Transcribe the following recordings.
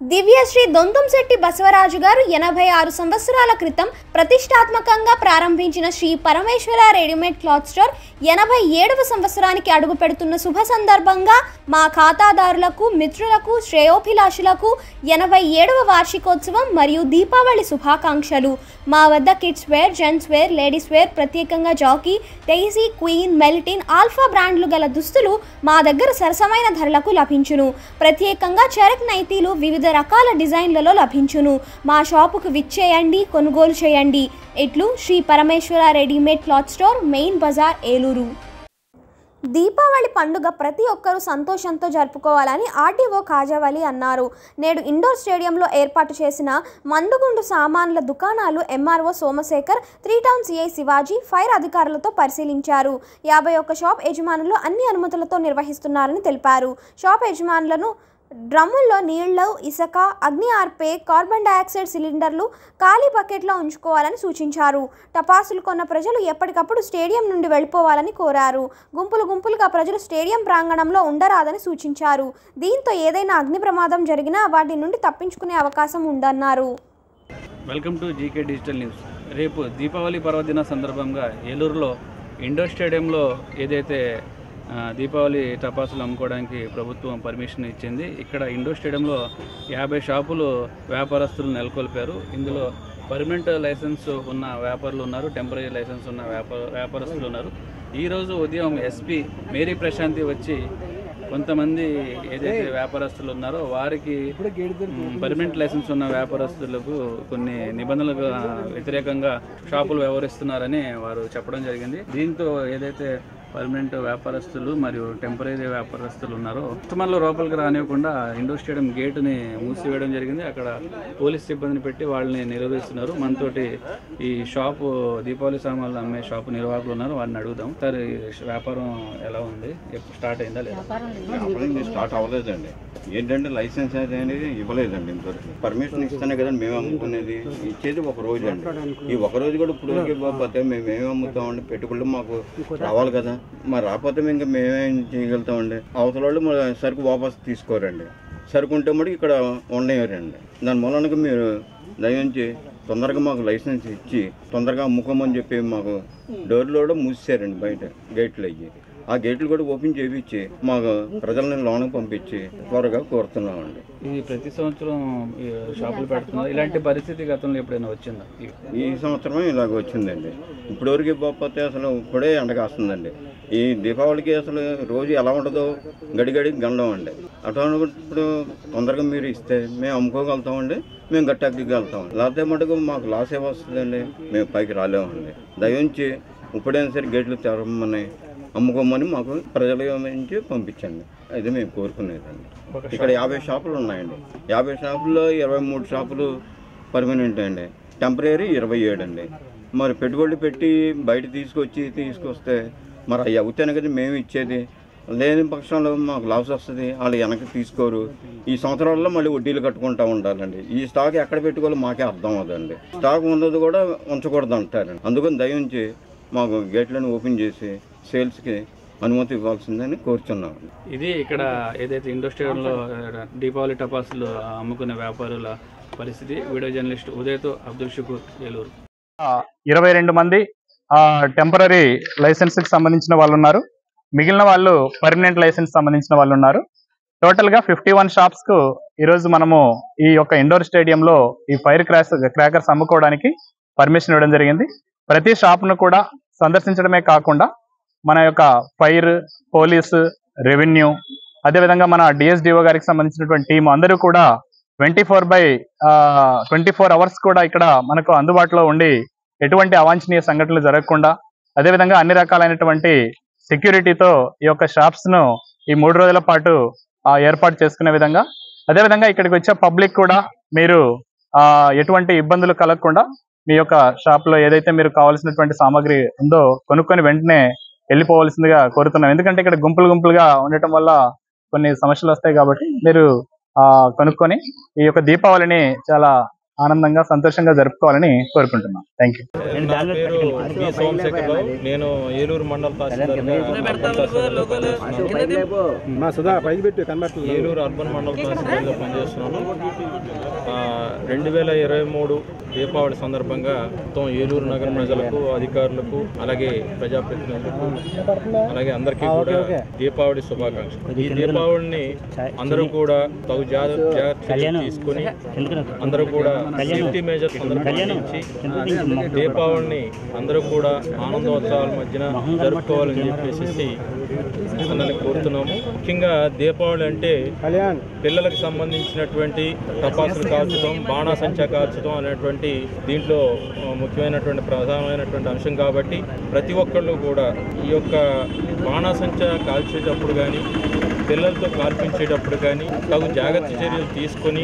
దివ్యశ్రీ దొంతంశెట్టి బసవరాజు గారు ఎనభై ఆరు సంవత్సరాల క్రితం ప్రతిష్టాత్మకంగా ప్రారంభించిన Sri Parameshwara readymade cloth store ఎనభై ఏడవ సంవత్సరానికి అడుగు పెడుతున్న శుభ సందర్భంగా మా ఖాతాదారులకు మిత్రులకు శ్రేయోభిలాషులకు ఎనభై ఏడవ వార్షికోత్సవం మరియు దీపావళి శుభాకాంక్షలు మా వద్ద kids wear gents wear ladies wear ప్రత్యేకంగా Jockey Daisy Queen Meltin Alpha బ్రాండ్లు గల దుస్తులు మా దగ్గర సరసమైన ధరలకు లభించును ప్రత్యేకంగా చెరక్ నైతీలు వివిధ రకాల డిజైన్లలో లభించును మా షాపుకు విచ్చేయండి కొనుగోలు చేయండి ఇట్లు Sri Parameshwara readymade cloth store main Bazar Eluru Deepavali పండుగ ప్రతి ఒక్కరూ సంతోషంతో జరుపుకోవాలని ఆర్డీఓ కాజావలి అన్నారు నేడు ఇండోర్ స్టేడియంలో ఏర్పాటు చేసిన మందుగుండు సామాన్ల దుకాణాలు MRO Somasekhar three town CI Shivaji fire అధికారులతో పరిశీలించారు యాభై ఒక్క షాప్ యజమానులు అన్ని అనుమతులతో నిర్వహిస్తున్నారని తెలిపారు షాప్ యజమానులను డ్రమ్ముల్లో నీళ్లు ఇసుక అగ్ని ఆర్పే కార్బన్ డయాక్సైడ్ సిలిండర్లు ఖాళీ బకెట్లో ఉంచుకోవాలని సూచించారు టపాసులు కొన్న ప్రజలు ఎప్పటికప్పుడు స్టేడియం నుండి వెళ్ళిపోవాలని కోరారు గుంపులు గుంపులుగా ప్రజలు స్టేడియం ప్రాంగణంలో ఉండరాదని సూచించారు దీంతో ఏదైనా అగ్ని ప్రమాదం జరిగినా వాటి నుండి తప్పించుకునే అవకాశం ఉందన్నారు welcome to GK digital news రేపు దీపావళి పర్వదిన సందర్భంగా ఏలూరులో ఇండోర్ స్టేడియంలో ఏదైతే ఆ, దీపావళి టపాసులు అమ్ముకోవడానికి ప్రభుత్వం పర్మిషన్ ఇచ్చింది ఇక్కడ ఇండోర్ స్టేడియంలో యాభై షాపులు వ్యాపారస్తులు నెలకొల్పారు ఇందులో పర్మనెంట్ లైసెన్స్ ఉన్న వ్యాపారులు ఉన్నారు టెంపరీ లైసెన్స్ ఉన్న వ్యాపార వ్యాపారస్తులు ఉన్నారు ఈరోజు ఉదయం ఎస్పీ మేరీ ప్రశాంతి వచ్చి కొంతమంది ఏదైతే వ్యాపారస్తులు ఉన్నారో వారికి మ్, పర్మనెంట్ లైసెన్స్ ఉన్న వ్యాపారస్తులకు కొన్ని నిబంధనలకు ఆ, వ్యతిరేకంగా షాపులు వ్యవహరిస్తున్నారని వారు చెప్పడం జరిగింది దీంతో ఏదైతే పర్మనెంట్ వ్యాపారస్తులు మరియు టెంపరీ వ్యాపారస్తులు ఉన్నారో కస్టమర్లు లోపలికి రానివ్వకుండా ఇండోర్ స్టేడియం గేటుని మూసివేయడం జరిగింది అక్కడ పోలీస్ సిబ్బందిని పెట్టి వాళ్ళని నిరోధిస్తున్నారు మనతోటి ఈ షాపు దీపావళి సామాన్లు అమ్మే షాపు నిర్వాహకులు ఉన్నారు వారిని అడుగుదాం సార్ ఈ వ్యాపారం ఎలా ఉంది ఎప్పుడు స్టార్ట్ అయిందా లేదా వ్యాపారం స్టార్ట్ అవ్వలేదండి ఏంటంటే లైసెన్స్ అనేది ఇవ్వలేదండి ఇంతవరకు పర్మిషన్ ఇస్తేనే కదండి మేము అమ్ముకునేది ఇచ్చేది ఒక రోజు అండి ఈ ఒక రోజు కూడా ఇప్పుడు వరకు ఇవ్వకపోతే మేము ఏమి అమ్ముతామండి పెట్టుకుంటే మాకు రావాలి కదా మరి రాకపోతే మేము ఇంకా మేమేం చేయగలుగుతామండి అవతల వాళ్ళు మన సరుకు వాపస్ తీసుకోరండి సరుకు ఉంటే మటుకు ఇక్కడ ఉండేవారండి దాని మూలనగా మీరు దయించి తొందరగా మాకు లైసెన్స్ ఇచ్చి తొందరగా అమ్ముకోమని చెప్పి మాకు డోర్లు కూడా మూసేశారండి బయట గేట్లు అయ్యి ఆ గేట్లు కూడా ఓపెన్ చేయించి మాకు ప్రజల్ని లోనకి పంపించి త్వరగా కోరుతున్నామండి ఇది ప్రతి సంవత్సరం ఈ షాపులు పెడుతున్నారు ఇలాంటి పరిస్థితి గతంలో ఎప్పుడైనా వచ్చిందా ఈ- ఈ సంవత్సరమే ఇలాగ వచ్చిందండి ఇప్పటివరకు ఇవ్వకపోతే అసలు ఇప్పుడే ఎండకాస్తుందండి ఈ దీపావళికి అసలు రోజు ఎలా ఉండదో గడిగడి గండం అండి అటువంటిప్పుడు తొందరగా మీరు ఇస్తే మేము అమ్ముకోగలుగుతామండి మేము గట్టెక్కగలుగుతాం లేకపోతే మటుకు మాకు లాస్ ఏ వస్తుందండి మేము పైకి రాలేమండి దయించి ఇప్పుడైనా సరే గేట్లు తెరవమని అమ్ముకోమని మాకు ప్రజల నుంచి పంపించండి అది మేము కోరుకునేదండి ఇక్కడ యాభై షాపులు ఉన్నాయండి యాభై షాపుల్లో ఇరవై మూడు షాపులు పర్మనెంట్ అండి టెంపరీ ఇరవై ఏడు అండి మరి పెట్టుబడులు పెట్టి బయట తీసుకొచ్చి తీసుకొస్తే మరి అవి అవుతానే కదా మేము ఇచ్చేది లేని పక్షంలో మాకు లాస్ వస్తుంది వాళ్ళు వెనక్కి తీసుకోరు ఈ సంవత్సరాల్లో మళ్ళీ వడ్డీలు కట్టుకుంటూ ఉండాలండి ఈ స్టాక్ ఎక్కడ పెట్టుకోవాలో మాకే అర్థం అవుతుంది స్టాక్ ఉన్నది కూడా ఉంచకూడదు అంటారండి అందుకని దయించి మాకు గేట్లను ఓపెన్ చేసి సేల్స్కి అనుమతి ఇవ్వాల్సిందని కోరుచున్నాం ఇది ఇక్కడ ఏదైతే ఇండోర్ స్టేడియంలో ఆ, దీపావళి టపాసులు అమ్ముకునే వ్యాపారుల పరిస్థితి వీడియో జర్నలిస్ట్ ఉదయ్తో అబ్దుల్ షుకూర్ ఏలూరు ఇరవై రెండు మంది టెంపరీ లైసెన్స్ కి సంబంధించిన వాళ్ళు ఉన్నారు మిగిలిన వాళ్ళు పర్మనెంట్ లైసెన్స్ సంబంధించిన వాళ్ళు ఉన్నారు టోటల్ గా ఫిఫ్టీ వన్ షాప్స్ కు ఈ రోజు మనము ఈ యొక్క ఇండోర్ స్టేడియంలో ఈ ఫైర్ క్రాస్ క్రాకర్స్ అమ్ముకోవడానికి పర్మిషన్ ఇవ్వడం జరిగింది ప్రతి షాప్ ను కూడా సందర్శించడమే కాకుండా మన యొక్క ఫైర్ పోలీసు రెవెన్యూ అదేవిధంగా మన డిఎస్డిఓ గారికి సంబంధించినటువంటి టీం అందరూ కూడా twenty four by twenty four hours కూడా ఇక్కడ మనకు అందుబాటులో ఉండి ఎటువంటి అవాంఛనీయ సంఘటనలు జరగకుండా అదేవిధంగా అన్ని రకాలైనటువంటి సెక్యూరిటీతో ఈ యొక్క షాప్స్ ను ఈ మూడు రోజుల పాటు ఆ, ఏర్పాటు చేసుకునే విధంగా అదేవిధంగా ఇక్కడికి వచ్చే పబ్లిక్ కూడా మీరు ఆ, ఎటువంటి ఇబ్బందులు కలగకుండా మీ యొక్క షాప్ లో ఏదైతే మీరు కావాల్సినటువంటి సామాగ్రి ఉందో కొనుక్కొని వెంటనే వెళ్ళిపోవాల్సిందిగా కోరుతున్నాం ఎందుకంటే ఇక్కడ గుంపులు గుంపులుగా ఉండటం వల్ల కొన్ని సమస్యలు వస్తాయి కాబట్టి మీరు ఆ కొనుక్కొని ఈ యొక్క దీపావళిని చాలా ఆనందంగా సంతోషంగా జరుపుకోవాలని కోరుకుంటున్నాం థ్యాంక్ యూ నా పేరు బి సోమశేఖరరావు నేను ఏలూరు మండల తహసీల్దార్గా పనిచేస్తున్నాను. ఏలూరు అర్బన్ మండల తహసీల్దార్గా పనిచేస్తున్నాను ఆ, రెండు వేల ఇరవై మూడు దీపావళి సందర్భంగా మొత్తం ఏలూరు నగర ప్రజలకు అధికారులకు అలాగే ప్రజాప్రతినిధులకు అలాగే అందరికీ కూడా దీపావళి శుభాకాంక్షలు ఈ దీపావళిని అందరూ కూడా తగు జాగ్రత్త జాగ్రత్త చర్యలు తీసుకొని అందరూ కూడా సేఫ్టీ మెజర్స్ అందరూ పాటించి దీపావళిని అందరూ కూడా ఆనందోత్సవాల మధ్యన జరుపుకోవాలని చెప్పేసి అందరిని కోరుతున్నాము ముఖ్యంగా దీపావళి అంటే పిల్లలకు సంబంధించినటువంటి టపాసులు కాల్చడం బాణాసంచా కాల్చడం అనేటువంటి దీంట్లో ఆ, ముఖ్యమైనటువంటి ప్రధానమైనటువంటి అంశం కాబట్టి ప్రతి ఒక్కళ్ళు కూడా ఈ యొక్క బాణాసంచా కాల్చేటప్పుడు కానీ పిల్లలతో కాల్పించేటప్పుడు కానీ తగు జాగ్రత్త చర్యలు తీసుకొని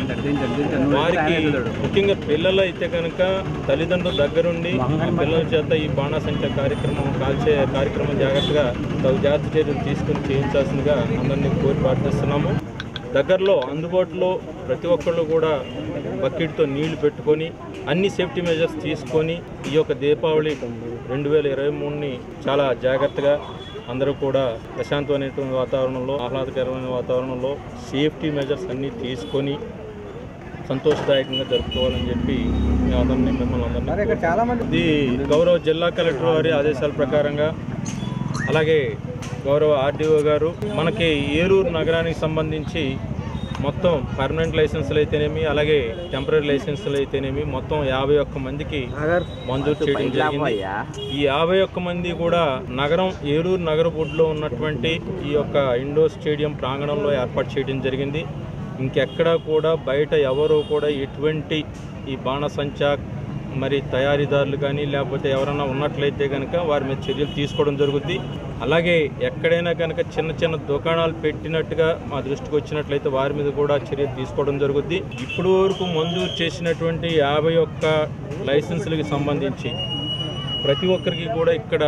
వారికి ముఖ్యంగా పిల్లలు అయితే కనుక తల్లిదండ్రుల దగ్గరుండి ఆ పిల్లల చేత ఈ బాణాసంచా కార్యక్రమం కాల్చే కార్యక్రమం జాగ్రత్తగా తగు జాగ్రత్త చర్యలు తీసుకొని చేయించాల్సిందిగా అందరినీ కోరి ప్రార్థిస్తున్నాము దగ్గరలో అందుబాటులో ప్రతి ఒక్కళ్ళు కూడా బకెట్తో నీళ్లు పెట్టుకొని అన్ని సేఫ్టీ మెజర్స్ తీసుకొని ఈ యొక్క దీపావళి రెండు వేల ఇరవై మూడుని చాలా జాగ్రత్తగా అందరూ కూడా ప్రశాంతమైనటువంటి వాతావరణంలో ఆహ్లాదకరమైన వాతావరణంలో సేఫ్టీ మెజర్స్ అన్నీ తీసుకొని సంతోషదాయకంగా జరుపుకోవాలని చెప్పి మేము అందరినీ మిమ్మల్ని అందరినీ ఇది గౌరవ జిల్లా కలెక్టర్ వారి ఆదేశాల ప్రకారంగా అలాగే గౌరవ ఆర్డీఓ గారు మనకి ఏలూరు నగరానికి సంబంధించి మొత్తం పర్మనెంట్ లైసెన్సులు అయితేనేమి అలాగే టెంపరీ లైసెన్సులు అయితేనేమి మొత్తం యాభై ఒక్క మందికి మంజూరు చేయడం జరిగింది ఈ యాభై ఒక్క మంది కూడా నగరం ఏలూరు నగర బోర్డులో ఉన్నటువంటి ఈ యొక్క ఇండోర్ స్టేడియం ప్రాంగణంలో ఏర్పాటు చేయడం జరిగింది ఇంకెక్కడా కూడా బయట ఎవరు కూడా ఎటువంటి ఈ బాణసంచా మరి తయారీదారులు కానీ లేకపోతే ఎవరైనా ఉన్నట్లయితే కనుక వారి మీద చర్యలు తీసుకోవడం జరుగుద్ది అలాగే ఎక్కడైనా కనుక చిన్న చిన్న దుకాణాలు పెట్టినట్టుగా మా దృష్టికి వచ్చినట్లయితే వారి మీద కూడా చర్యలు తీసుకోవడం జరుగుద్ది ఇప్పుడు వరకు మంజూరు చేసినటువంటి యాభై ఒక్క లైసెన్సులకి సంబంధించి ప్రతి ఒక్కరికి కూడా ఇక్కడ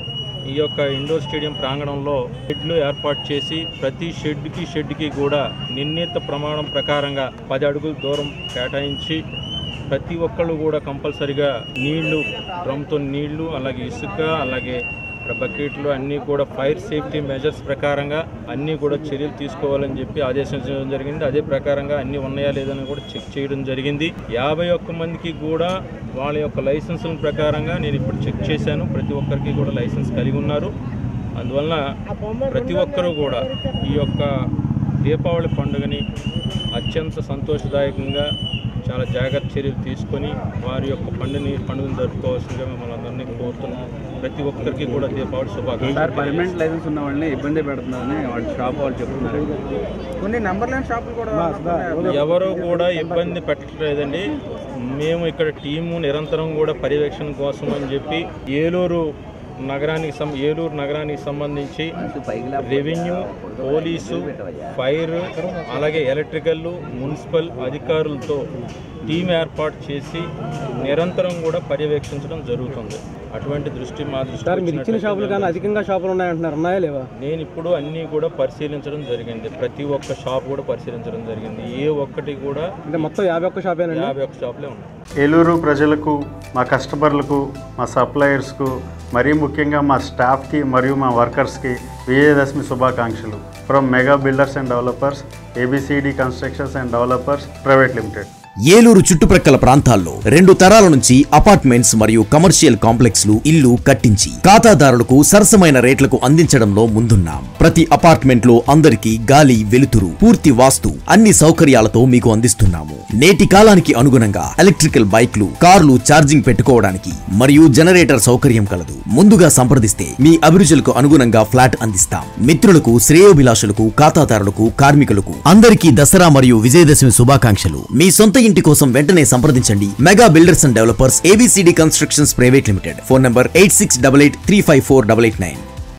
ఈ యొక్క ఇండోర్ స్టేడియం ప్రాంగణంలో షెడ్లు ఏర్పాటు చేసి ప్రతి షెడ్కి షెడ్కి కూడా నిర్ణీత ప్రమాణం ప్రకారంగా పది అడుగుల దూరం కేటాయించి ప్రతి ఒక్కళ్ళు కూడా కంపల్సరిగా నీళ్లు డ్రమ్తో నీళ్లు అలాగే ఇసుక అలాగే ఇక్కడ బకెట్లు అన్నీ కూడా ఫైర్ సేఫ్టీ మెజర్స్ ప్రకారంగా అన్నీ కూడా చర్యలు తీసుకోవాలని చెప్పి ఆదేశించడం జరిగింది అదే ప్రకారంగా అన్నీ ఉన్నాయా లేదని కూడా చెక్ చేయడం జరిగింది యాభై ఒక్క మందికి కూడా వాళ్ళ యొక్క లైసెన్సుల ప్రకారంగా నేను ఇప్పుడు చెక్ చేశాను ప్రతి ఒక్కరికి కూడా లైసెన్స్ కలిగి ఉన్నారు అందువలన ప్రతి ఒక్కరూ కూడా ఈ యొక్క దీపావళి పండుగని అత్యంత సంతోషదాయకంగా చాలా జాగ్రత్త చర్యలు తీసుకొని వారి యొక్క పండుగని పండుగను జరుపుకోవాల్సిందిగా మిమ్మల్ని అందరినీ కోరుతున్నాం ప్రతి ఒక్కరికి కూడా దీపావళి సార్ శుభాకాంక్షలు పర్మనెంట్ లైసెన్స్ ఉన్న వాళ్ళని ఇబ్బంది పెడుతున్నారని వాళ్ళ షాప్ వాళ్ళు చెప్తున్నారు కొన్ని నెంబర్ లేని షాపులు కూడా ఎవరు కూడా ఇబ్బంది పెట్టలేదండి మేము ఇక్కడ టీము నిరంతరం కూడా పర్యవేక్షణ కోసం అని చెప్పి ఏలూరు నగరానికి సం ఏలూరు నగరానికి సంబంధించి రెవెన్యూ పోలీసు ఫైర్ అలాగే ఎలక్ట్రికల్ మున్సిపల్ అధికారులతో టీం ఏర్పాటు చేసి నిరంతరం కూడా పర్యవేక్షించడం జరుగుతుంది అటువంటి దృష్టి మా దృష్టి సార్ మీరు ఇచ్చిన షాపులు కానీ అధికంగా షాపులు ఉన్నాయంటున్నారు ఉన్నాయా లేవా నేను ఇప్పుడు అన్నీ కూడా పరిశీలించడం జరిగింది ప్రతి ఒక్క షాప్ కూడా పరిశీలించడం జరిగింది ఏ ఒక్కటి కూడా అంటే మొత్తం యాభై ఒక్క షాపేనండి యాభై ఒక్క షాపులే ఉన్నాయి ఏలూరు ప్రజలకు మా కస్టమర్లకు మా సప్లయర్స్కు మరీ ముఖ్యంగా మా స్టాఫ్కి మరియు మా వర్కర్స్కి విజయదశమి శుభాకాంక్షలు from mega builders and developers ABCD constructions and developers private limited Eluru చుట్టుప్రక్కల ప్రాంతాల్లో రెండు తరాల నుంచి అపార్ట్మెంట్స్ మరియు కమర్షియల్ కాంప్లెక్స్లు ఇల్లు కట్టించి ఖాతాదారులకు సరసమైన రేట్లకు అందించడంలో ముందున్నాం ప్రతి అపార్ట్మెంట్ లో అందరికీ గాలి వెలుతురు పూర్తి వాస్తు అన్ని సౌకర్యాలతో మీకు అందిస్తున్నాము నేటి కాలానికి అనుగుణంగా ఎలక్ట్రికల్ బైక్లు కార్లు ఛార్జింగ్ పెట్టుకోవడానికి మరియు జనరేటర్ సౌకర్యం కలదు ముందుగా సంప్రదిస్తే మీ అభిరుచులకు అనుగుణంగా ఫ్లాట్ అందిస్తాం మిత్రులకు శ్రేయోభిలాషులకు ఖాతాదారులకు కార్మికులకు అందరికీ దసరా మరియు విజయదశమి శుభాకాంక్షలు మీ సొంత ఇంటి కోసం వెంటనే సంప్రదించండి mega builders and developers ABCD constructions private limited phone number eight six double eight three five four double eight nine